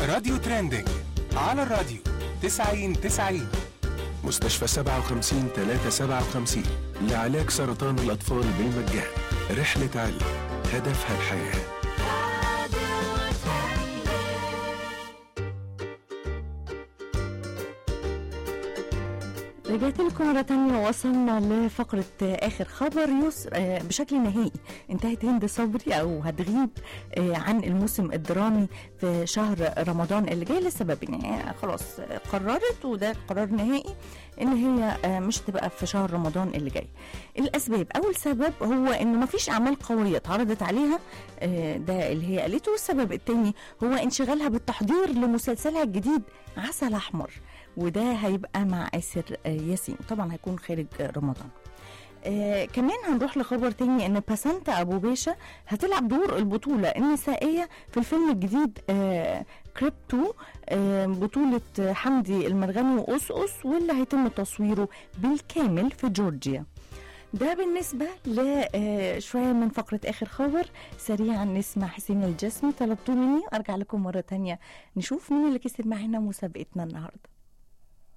راديو ترندنج على الراديو 90 90 مستشفى 57 357 لعلاج سرطان الأطفال بالمجان رحلة علم هدفها الحياه رجعت لكم مرة تانية وصلنا لفقرة آخر خبر يس آه، بشكل نهائي انتهت هند صبري أو هتغيب آه، عن الموسم الدرامي في شهر رمضان اللي جاي لسببين يعني خلاص آه، قررت وده قرار نهائي إن هي آه، مش تبقى في شهر رمضان اللي جاي الأسباب أول سبب هو إن مفيش أعمال قوية اتعرضت عليها آه، ده اللي هي قالته والسبب التاني هو انشغالها بالتحضير لمسلسلها الجديد عسل أحمر وده هيبقى مع آسر آه، ياسين طبعا هيكون خارج آه، رمضان آه كمان هنروح لخبر تاني ان باسانتا ابو باشا هتلعب دور البطولة النسائية في الفيلم الجديد آه كريبتو آه بطولة آه، حمدي المرغني وأسقس واللي هيتم تصويره بالكامل في جورجيا ده بالنسبة لشوية من فقرة آخر خبر سريعا نسمع حسين الجسمي طلبتوه مني أرجع لكم مرة تانية نشوف مين اللي كسب معانا مسابقتنا النهاردة